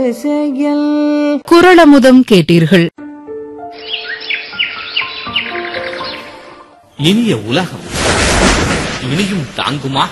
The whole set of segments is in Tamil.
செயல் குரளமுதம் கேட்டீர்கள் இனிய உலகம் இனியும் தாங்குமா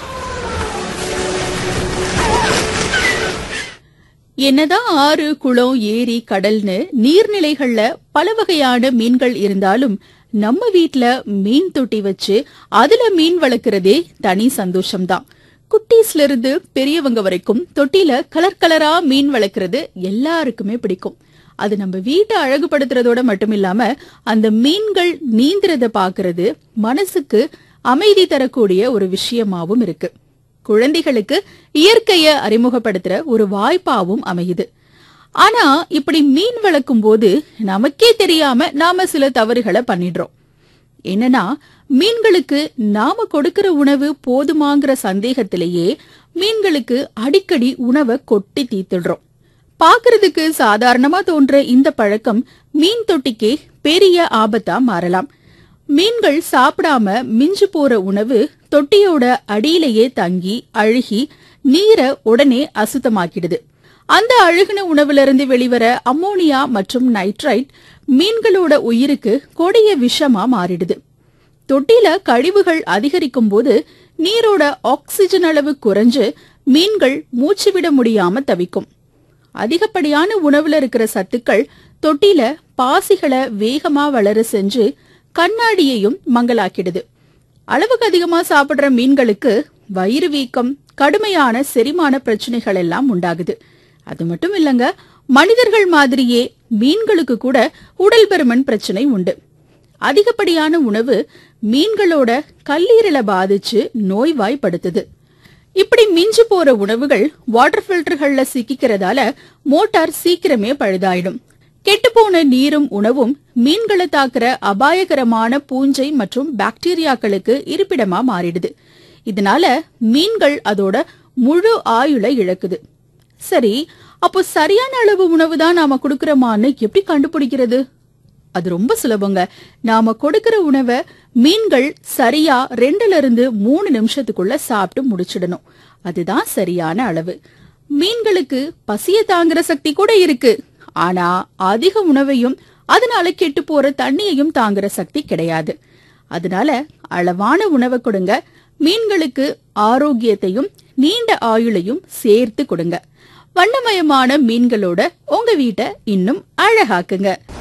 என்னதான் ஆறு குளம் ஏரி கடல்னு நீர்நிலைகள்ல பல வகையான மீன்கள் இருந்தாலும் நம்ம வீட்ல மீன் தொட்டி வச்சு அதுல மீன் வளர்க்கறதே தனி சந்தோஷம்தான் குட்டீஸ்ல இருந்து பெரியவங்க வரைக்கும் தொட்டில கலர் கலரா மீன் வளர்க்கறது எல்லாருக்குமே பிடிக்கும் அது நம்ம வீட்டை அழகுபடுத்துறதோட மட்டும் இல்லாம அந்த மீன்கள் நீந்துறத பாக்குறது மனசுக்கு அமைதி தரக்கூடிய ஒரு விஷயமாவும் இருக்கு குழந்தைகளுக்கு இயற்கைய அறிமுகப்படுத்துற ஒரு வாய்ப்பாவும் அமையுது ஆனா இப்படி மீன் வளர்க்கும் போது நமக்கே தெரியாம நாம சில தவறுகளை பண்ணிடுறோம் என்னன்னா மீன்களுக்கு நாம கொடுக்கிற உணவு போதுமாங்கிற சந்தேகத்திலேயே மீன்களுக்கு அடிக்கடி உணவை கொட்டி தீத்துடுறோம் பாக்குறதுக்கு சாதாரணமா தோன்ற இந்த பழக்கம் மீன் தொட்டிக்கே பெரிய ஆபத்தா மாறலாம் மீன்கள் சாப்பிடாம மிஞ்சு போற உணவு தொட்டியோட அடியிலேயே தங்கி அழுகி நீரை உடனே அசுத்தமாக்கிடுது அந்த அழுகின உணவுல இருந்து வெளிவர அம்மோனியா மற்றும் நைட்ரைட் மீன்களோட உயிருக்கு கொடிய விஷமா மாறிடுது தொட்டில கழிவுகள் அதிகரிக்கும் போது நீரோட ஆக்சிஜன் அளவு குறைஞ்சு மீன்கள் மூச்சு விட முடியாம தவிக்கும் அதிகப்படியான உணவுல இருக்கிற சத்துக்கள் தொட்டில பாசிகளை வேகமா வளர செஞ்சு கண்ணாடியையும் மங்கலாக்கிடுது அளவுக்கு அதிகமா சாப்பிடுற மீன்களுக்கு வயிறு வீக்கம் கடுமையான செரிமான பிரச்சனைகள் எல்லாம் உண்டாகுது அது மட்டும் இல்லங்க மனிதர்கள் மாதிரியே மீன்களுக்கு கூட உடல் பருமன் பிரச்சனை உண்டு அதிகப்படியான உணவு மீன்களோட கல்லீரலை பாதிச்சு நோய்வாய்ப்படுத்துது இப்படி மிஞ்சு போற உணவுகள் வாட்டர் ஃபில்டர்கள்ல சிக்கிக்கிறதால மோட்டார் சீக்கிரமே பழுதாயிடும் கெட்டுப்போன நீரும் உணவும் மீன்களை தாக்குற அபாயகரமான பூஞ்சை மற்றும் பாக்டீரியாக்களுக்கு இருப்பிடமா மாறிடுது இதனால மீன்கள் அதோட முழு ஆயுளை இழக்குது சரி அப்போ சரியான அளவு உணவு தான் நாம கொடுக்கறோமான்னு எப்படி கண்டுபிடிக்கிறது அது ரொம்ப சுலபங்க நாம கொடுக்கிற உணவை மீன்கள் சரியா ரெண்டுல இருந்து மூணு நிமிஷத்துக்குள்ள சாப்பிட்டு முடிச்சிடணும் அதுதான் சரியான அளவு மீன்களுக்கு பசிய தாங்குற சக்தி கூட இருக்கு ஆனா அதிக உணவையும் அதனால கெட்டு போற தண்ணியையும் தாங்குற சக்தி கிடையாது அதனால அளவான உணவை கொடுங்க மீன்களுக்கு ஆரோக்கியத்தையும் நீண்ட ஆயுளையும் சேர்த்து கொடுங்க வண்ணமயமான மீன்களோட உங்க வீட்டை இன்னும் அழகாக்குங்க